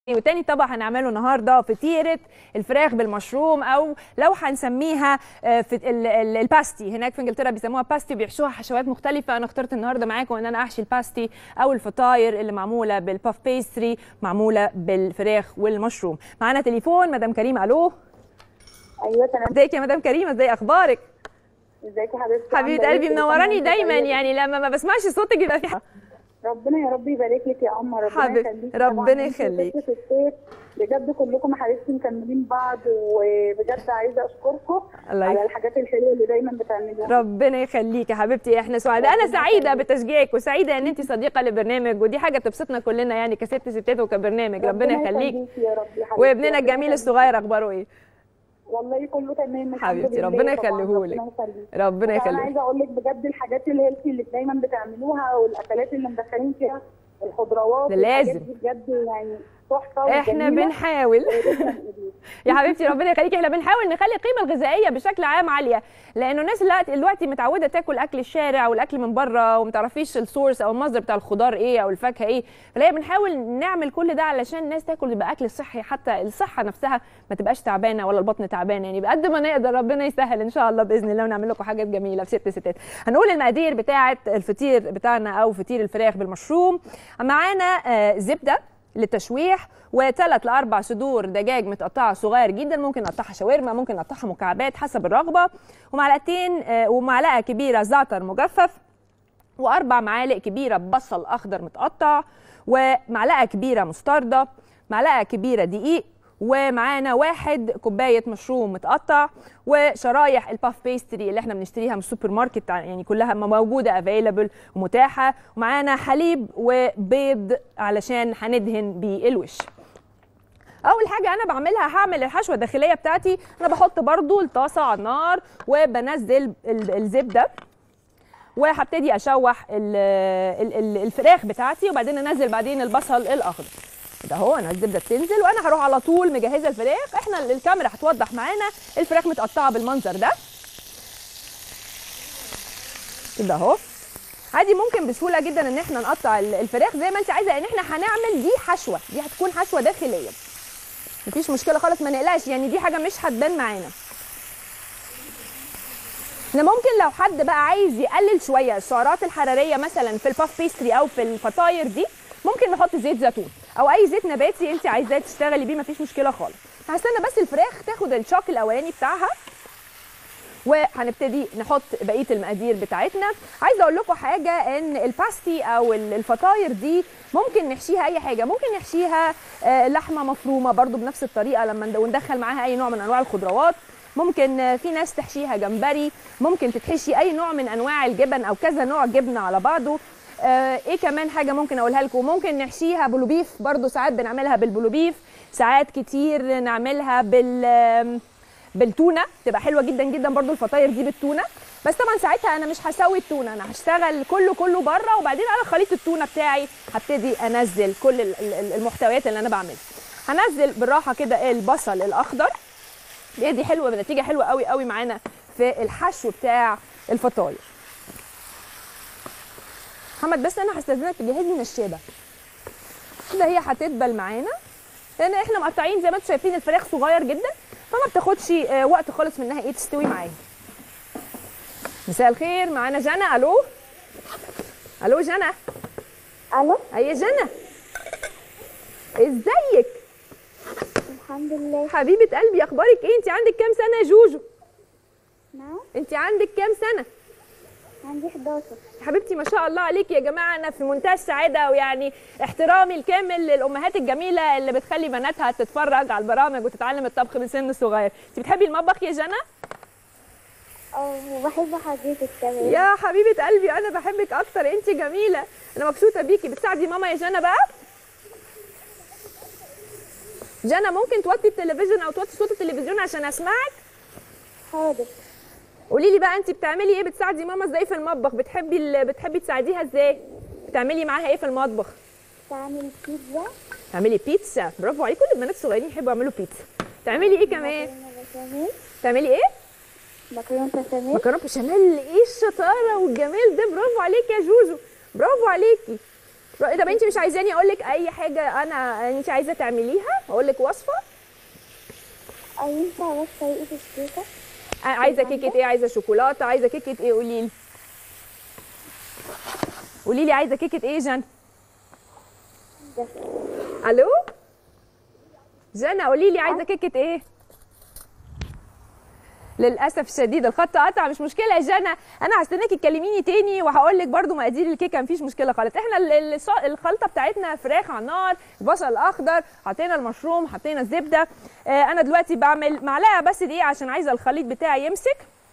وتاني طبق هنعمله النهارده فطيره الفراخ بالمشروم او لو هنسميها آه، في ال- ال- الباستي هناك في انجلترا بيسموها باستي بيحشوها حشوات مختلفه انا اخترت النهارده معاكم ان انا احشي الباستي او الفطاير اللي معموله بالباف بيستري معموله بالفراخ والمشروم معانا تليفون مدام كريمه الو ايوه تمام ازيك يا مدام كريمه ازاي اخبارك ازيك يا حبيبتي حبيبه عاملة قلبي إيه؟ منوراني كل سنة دايما وأنت طيبة. يعني لما ما بسمعش صوتك يبقى في حاجة. ربنا يا رب يبارك لك يا عمر ربنا حبيب- يخليك ربنا طبعاً أنت يخليك. وست ستات بجد كلكم يا حبيبتي مكملين بعض وبجد عايزه اشكركم الله على يخليك. الحاجات الحلوه اللي دايما بتعملوها ربنا يخليك يا حبيبتي احنا سعداء انا ربنا سعيده يخليك. بتشجيعك وسعيده ان انت صديقه للبرنامج ودي حاجه تبسطنا كلنا يعني كست ستات وكبرنامج ربنا يخليك يا رب يا حبيبتي. وابننا ربنا الجميل يخليك. الصغير اخباره ايه والله كله تمام الحمد حبيبتي لله ربنا طبعاً، يخليهولك. ربنا يخليك ربنا انا يخليك عايزه اقول لك بجد الحاجات الهيلثي اللي دايما بتعملوها والاكلات اللي مدخلين فيها الخضروات ده والحاجات لازم. دي بجد يعني تحفه احنا وجميلة. بنحاول يا حبيبتي ربنا يخليكي احنا بنحاول نخلي القيمه الغذائيه بشكل عام عاليه لانه الناس دلوقتي دلوقتي متعوده تاكل اكل الشارع والاكل من بره وما تعرفيش السورس او المصدر بتاع الخضار ايه او الفاكهه ايه فلا بنحاول نعمل كل ده علشان الناس تاكل يبقى اكل صحي حتى الصحه نفسها ما تبقاش تعبانه ولا البطن تعبانه يعني بقد ما نقدر ربنا يسهل ان شاء الله باذن الله ونعمل لكم حاجات جميله في ست ستات هنقول المقادير بتاعه الفطير بتاعنا او فطير الفراخ بالمشروم معانا آه، زبده للتشويح وثلاث لاربع صدور دجاج متقطعه صغير جدا ممكن نقطعها شاورما ممكن نقطعها مكعبات حسب الرغبه ومعلقتين آه، ومعلقه كبيره زعتر مجفف واربع معالق كبيره بصل اخضر متقطع ومعلقه كبيره مستردة معلقه كبيره دقيق ومعانا واحد كوبايه مشروم متقطع وشرايح الباف بيستري اللي احنا بنشتريها من السوبر ماركت يعني كلها موجوده افيلبل ومتاحه ومعانا حليب وبيض علشان هندهن بيه الوش اول حاجه انا بعملها هعمل الحشوه الداخليه بتاعتي انا بحط برضو الطاسه على النار وبنزل ال- الزبده وهبتدي اشوح ال- ال- ال- الفراخ بتاعتي وبعدين انزل بعدين البصل الاخضر ده هو انا الزبده بتنزل وانا هروح على طول مجهزه الفراخ احنا ال- الكاميرا هتوضح معانا الفراخ متقطعه بالمنظر ده كده اهو عادي ممكن بسهوله جدا ان احنا نقطع ال- الفراخ زي ما انت عايزه لان احنا هنعمل دي حشوه دي هتكون حشوه داخليه مفيش مشكله خالص ما نقلقش يعني دي حاجه مش هتبان معانا احنا ممكن لو حد بقى عايز يقلل شويه السعرات الحراريه مثلا في الباف بيستري او في الفطاير دي ممكن نحط زيت زيتون او اي زيت نباتي انت عايزاه تشتغلي بيه مفيش مشكله خالص هستنى بس الفراخ تاخد الشوك الاولاني بتاعها وهنبتدي نحط بقيه المقادير بتاعتنا عايزه اقول لكم حاجه ان الباستي او ال- الفطاير دي ممكن نحشيها اي حاجه ممكن نحشيها آه، لحمه مفرومه برضو بنفس الطريقه لما ند- وندخل معاها اي نوع من انواع الخضروات ممكن آه، في ناس تحشيها جمبري ممكن تتحشي اي نوع من انواع الجبن او كذا نوع جبنه على بعضه آه، ايه كمان حاجه ممكن اقولها لكم ممكن نحشيها بلوبيف برضو ساعات بنعملها بالبلوبيف ساعات كتير نعملها بال آم، بالتونه تبقى حلوه جدا جدا برضو الفطاير دي بالتونه بس طبعا ساعتها انا مش هسوي التونه انا هشتغل كله كله بره وبعدين على خليط التونه بتاعي هبتدي انزل كل ال- ال- المحتويات اللي انا بعملها هنزل بالراحه كده البصل الاخضر دي حلوه بنتيجه حلوه قوي قوي معانا في الحشو بتاع الفطاير محمد بس انا هستاذنك تجهز لي نشابه كده هي هتدبل معانا لان احنا مقطعين زي ما انتم شايفين الفراخ صغير جدا فما بتاخدش آه، وقت خالص منها ايه تستوي معايا مساء الخير معانا جنى الو الو جنى الو هي جنى ازيك الحمد لله حبيبه قلبي اخبارك ايه انت عندك كام سنه يا جوجو نعم انت عندك كام سنه عندي 11 يا حبيبتي ما شاء الله عليكي يا جماعه انا في منتهى السعاده ويعني احترامي الكامل للامهات الجميله اللي بتخلي بناتها تتفرج على البرامج وتتعلم الطبخ من سن صغير انت بتحبي المطبخ يا جنى اه وبحب حضرتك كمان يا حبيبه قلبي انا بحبك اكتر انت جميله انا مبسوطه بيكي بتساعدي ماما يا جنى بقى جنى ممكن توطي التلفزيون او توطي صوت التلفزيون عشان اسمعك حاضر قولي لي بقى انت بتعملي ايه بتساعدي ماما ازاي في المطبخ بتحبي ال... بتحبي تساعديها ازاي بتعملي معاها ايه في المطبخ تعمل بيتزا تعملي بيتزا برافو عليكي كل البنات الصغيرين يحبوا يعملوا بيتزا تعملي ايه كمان مكرونة بشاميل تعملي ايه مكرونة بشاميل مكرونه بشاميل ايه الشطاره والجمال ده برافو عليكي يا جوجو برافو عليكي رؤية طب انت مش عايزاني اقول لك اي حاجه انا انت عايزه تعمليها اقول لك وصفه أو ينفع بس طريقة الكيكة آه، عايزه كيكه ايه عايزه شوكولاته عايزه كيكه ايه قولي لي قولي لي عايزه كيكه ايه جنى ده الو جنى قولي لي عايزه كيكه ايه للاسف الشديد الخط قطع مش مشكله يا جنى انا هستناكي تكلميني تاني وهقول لك برده مقادير الكيكه مفيش مشكله خالص احنا ال- الص- الخلطه بتاعتنا فراخ على النار بصل اخضر حطينا المشروم حطينا الزبده آه انا دلوقتي بعمل معلقه بس دقيق عشان عايزه الخليط بتاعي يمسك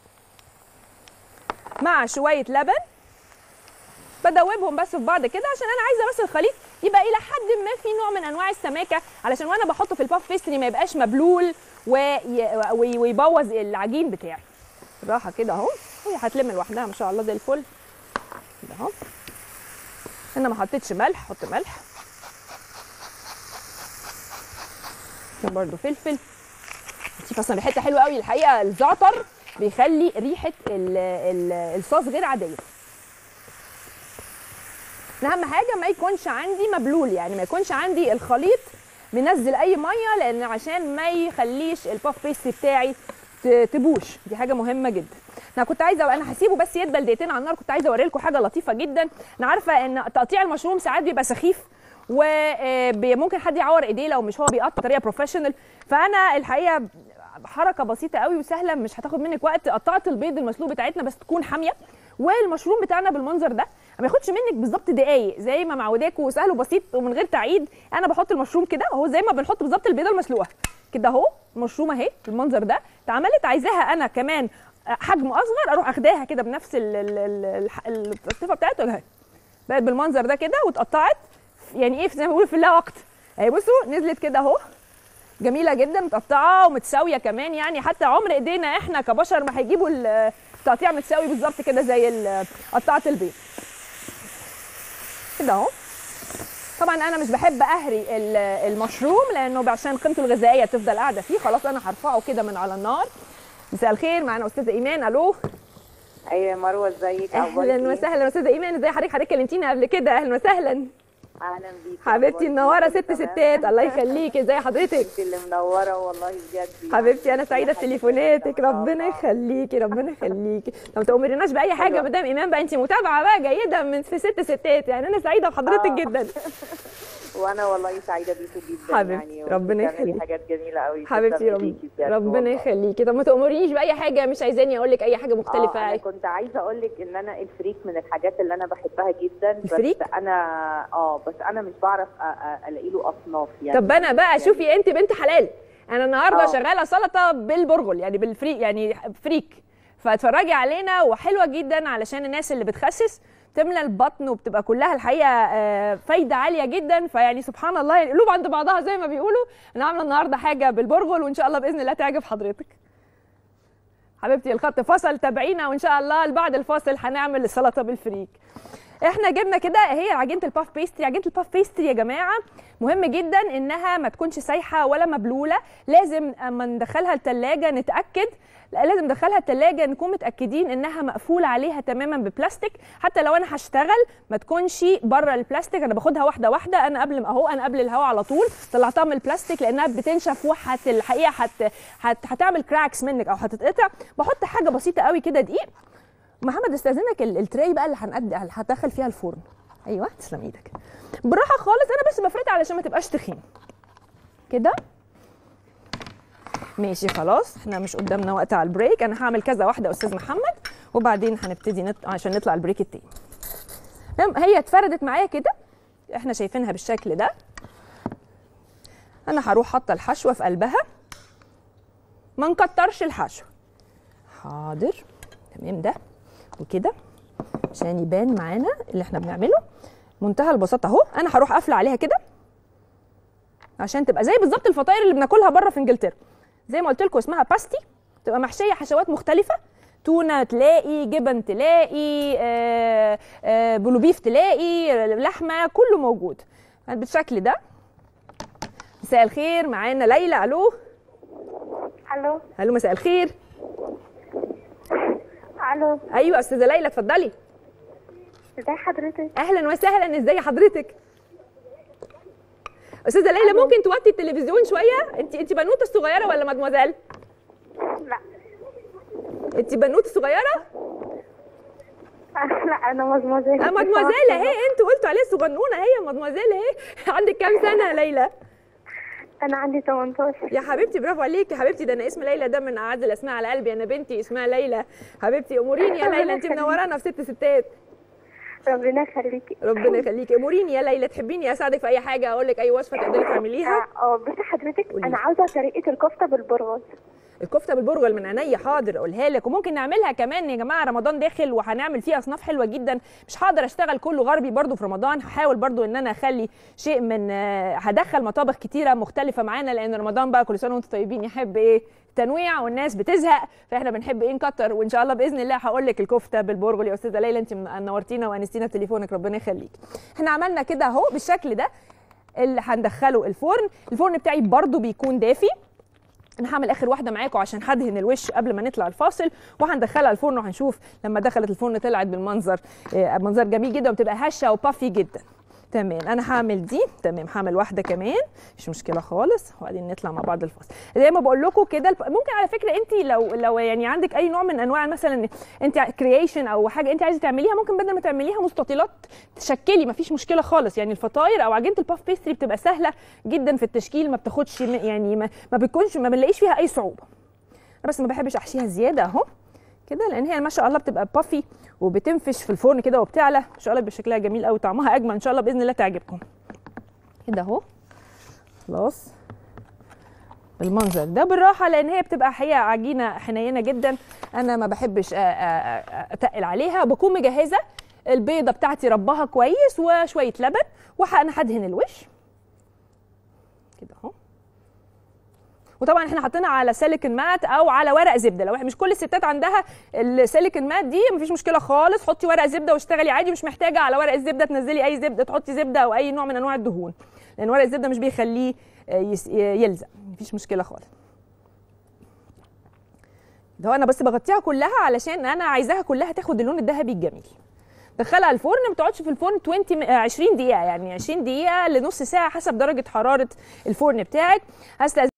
مع شويه لبن بدوبهم بس في بعض كده عشان انا عايزه بس الخليط يبقى الى حد ما في نوع من انواع السماكه علشان وانا بحطه في الباف بيستري ما يبقاش مبلول وي... وي... ويبوظ العجين بتاعي بالراحه كده اهو هي هتلم لوحدها ما شاء الله زي الفل كده اهو هنا ما حطيتش ملح حط ملح كان برضو فلفل شوف اصلا ريحتها حلوه قوي الحقيقه الزعتر بيخلي ريحه ال... ال... الصوص غير عاديه اهم حاجه ما يكونش عندي مبلول يعني ما يكونش عندي الخليط منزل اي ميه لان عشان ما يخليش الباف بيستري بتاعي ت- تبوش دي حاجه مهمه جدا انا كنت عايزه انا هسيبه بس يدبل دقيقتين على النار كنت عايزه اوري لكم حاجه لطيفه جدا انا عارفه ان تقطيع المشروم ساعات بيبقى سخيف وممكن حد يعور ايديه لو مش هو بيقطع بطريقه بروفيشنال فانا الحقيقه حركه بسيطه قوي وسهله مش هتاخد منك وقت قطعت البيض المسلوق بتاعتنا بس تكون حاميه والمشروم بتاعنا بالمنظر ده ما ياخدش منك بالظبط دقايق زي ما معوداكوا سهل وبسيط ومن غير تعيد انا بحط المشروم كده اهو زي ما بنحط بالظبط البيضه المسلوقه كده اهو المشروم اهي بالمنظر ده اتعملت عايزاها انا كمان حجم اصغر اروح اخداها كده بنفس ال- ال- ال- ال- الصفه بتاعتها اهي بقت بالمنظر ده كده واتقطعت يعني ايه زي ما بيقولوا في الله وقت اهي بصوا نزلت كده اهو جميله جدا متقطعه ومتساويه كمان يعني حتى عمر ايدينا احنا كبشر ما هيجيبوا التقطيع متساوي بالظبط كده زي ال- قطعه البيض كده اهو طبعا انا مش بحب اهري ال- المشروم لانه عشان قيمته الغذائيه تفضل قاعده فيه خلاص انا هرفعه كده من على النار مساء الخير معانا استاذه ايمان الو ايوه يا مروه ازيك أخبارك اهلا إيه؟ وسهلا استاذه ايمان ازي حضرتك حضرتك كلمتينا قبل كده اهلا وسهلا اهلا بيك حبيبتي منوره ست ستات الله يخليكي ازي حضرتك انت اللي منوره والله بجد حبيبتي انا يعني سعيده كل حاجة بتليفوناتك كويسة ما شاء ربنا الله. يخليكي ربنا يخليكي طب ما تأمرناش باي حاجه حلوة. مدام ايمان بقى انت متابعه بقى جيده من في ست ستات يعني انا سعيده بحضرتك آه. جدا وانا والله سعيده بيكي جدا حبيبتي، يعني ربنا وبتعملي يخليك. حاجات جميله قوي حبيبتي تسلم رب... إيديكي بجد ربنا والله. يخليكي طب ما تأمرنيش باي حاجه مش عايزاني اقول لك اي حاجه اه مختلفه انا كنت عايزه اقول لك ان انا الفريك من الحاجات اللي انا بحبها جدا الفريك؟ بس انا اه بس انا مش بعرف أ- أ- الاقي له اصناف يعني طب انا بقى شوفي انت بنت حلال انا النهارده آه. شغاله سلطه بالبرغل يعني بالفريك يعني فريك فاتفرجي علينا وحلوه جدا علشان الناس اللي بتخسس تملى البطن وبتبقى كلها الحقيقه آه، فايده عاليه جدا فيعني سبحان الله القلوب عند بعضها زي ما بيقولوا انا عامله النهارده حاجه بالبرغل وان شاء الله باذن الله تعجب حضرتك حبيبتي الخط فصل تابعينا وان شاء الله بعد الفاصل هنعمل السلطه بالفريك احنا جبنا كده هي عجينه الباف بيستري عجينه الباف بيستري يا جماعه مهم جدا انها ما تكونش سايحه ولا مبلوله لازم اما ندخلها الثلاجه نتاكد لا لازم ندخلها الثلاجه نكون متاكدين انها مقفول عليها تماما ببلاستيك حتى لو انا هشتغل ما تكونش بره البلاستيك انا باخدها واحده واحده انا قبل ما اهو انا قبل الهواء على طول طلعتها من البلاستيك لانها بتنشف وحت الحقيقه هت هت هتعمل كراكس منك او هتتقطع بحط حاجه بسيطه قوي كده دقيق محمد استاذنك ال- التراي بقى اللي هنقد اللي هدخل فيها الفرن ايوه تسلم ايدك براحه خالص انا بس بفردها علشان ما تبقاش تخين كده ماشي خلاص احنا مش قدامنا وقت على البريك انا هعمل كذا واحده يا استاذ محمد وبعدين هنبتدي نط... عشان نطلع البريك التاني تمام هي اتفردت معايا كده احنا شايفينها بالشكل ده انا هروح حاطه الحشوه في قلبها ما نكترش الحشو حاضر تمام ده وكده عشان يبان معانا اللي احنا بنعمله منتهى البساطه اهو انا هروح قافله عليها كده عشان تبقى زي بالظبط الفطاير اللي بناكلها بره في انجلترا زي ما قلت لكم اسمها باستي تبقى محشيه حشوات مختلفه تونه تلاقي جبن تلاقي آه آه بلوبيف تلاقي لحمه كله موجود بالشكل ده مساء الخير معانا ليلى الو الو الو مساء الخير الو ايوه استاذه ليلى اتفضلي ازي حضرتك اهلا وسهلا ازي حضرتك استاذه ليلى ممكن توطي التلفزيون شويه انت انت بنوته صغيره ولا مدموزيل لا انت بنوته صغيره لا انا مزمزيل اه مدموزيل اهي انتوا قلتوا عليها صغنونه هي مدموزيل اهي عندك كام سنه يا ليلى انا عندي 18 يا حبيبتي برافو عليكي يا حبيبتي ده انا اسم ليلى ده من اعز الاسماء على قلبي انا بنتي اسمها ليلى حبيبتي اموريني يا ليلى انت منورانا في ست ستات ربنا يخليكي ربنا يخليكي اموريني يا ليلى تحبيني اساعدك في اي حاجه اقول لك اي وصفه تقدري تعمليها اه آه، بصي حضرتك قولي. انا عاوزه طريقه الكفته بالبرغل الكفته بالبرغل من عينيا حاضر اقولها لك وممكن نعملها كمان يا جماعه رمضان داخل وهنعمل فيه اصناف حلوه جدا مش هقدر اشتغل كله غربي برضو في رمضان هحاول برضو ان انا اخلي شيء من آه، هدخل مطابخ كتيره مختلفه معانا لان رمضان بقى كل سنه وانتم طيبين يحب ايه تنويع والناس بتزهق فاحنا بنحب ايه نكتر وان شاء الله باذن الله هقول لك الكفته بالبرغل يا استاذه ليلى انت من- نورتينا وانستينا بتليفونك ربنا يخليك احنا عملنا كده اهو بالشكل ده اللي هندخله الفرن الفرن بتاعي برضو بيكون دافي انا هعمل اخر واحده معاكم عشان هدهن الوش قبل ما نطلع الفاصل وهندخلها الفرن وهنشوف لما دخلت الفرن طلعت بالمنظر آه، منظر جميل جدا وبتبقى هشه وبافي جدا تمام انا هعمل دي تمام هعمل واحده كمان مش مشكله خالص وبعدين نطلع مع بعض الفاصل زي ما بقول لكم كده الب- ممكن على فكره انت لو لو يعني عندك اي نوع من انواع مثلا انت كرييشن او حاجه انت عايزه تعمليها ممكن بدل ما تعمليها مستطيلات تشكلي مفيش مشكله خالص يعني الفطاير او عجينه الباف بيستري بتبقى سهله جدا في التشكيل ما بتاخدش م- يعني ما, ما بتكونش ما بنلاقيش فيها اي صعوبه انا بس ما بحبش احشيها زياده اهو كده لان هي ما شاء الله بتبقى بافي وبتنفش في الفرن كده وبتعلى ان شاء الله بيبقى شكلها جميل قوي طعمها اجمل ان شاء الله باذن الله تعجبكم كده اهو خلاص بالمنظر ده بالراحه لان هي بتبقى حقيقه عجينه حنينه جدا انا ما بحبش أ- أ- أ- اتقل عليها بكون مجهزه البيضه بتاعتي ربها كويس وشويه لبن وانا هدهن الوش كده اهو وطبعا احنا حاطينها على سيليكون مات او على ورق زبده لو مش كل الستات عندها السيليكون مات دي مفيش مشكله خالص حطي ورق زبده واشتغلي عادي مش محتاجه على ورق الزبده تنزلي اي زبده تحطي زبده او اي نوع من انواع الدهون لان ورق الزبده مش بيخليه آه، يس- يلزق مفيش مشكله خالص ده هو انا بس بغطيها كلها علشان انا عايزاها كلها تاخد اللون الذهبي الجميل دخلها الفرن ما تقعدش في الفرن 20 م- آه، 20 دقيقه يعني 20 دقيقه لنص ساعه حسب درجه حراره الفرن بتاعك هستأذن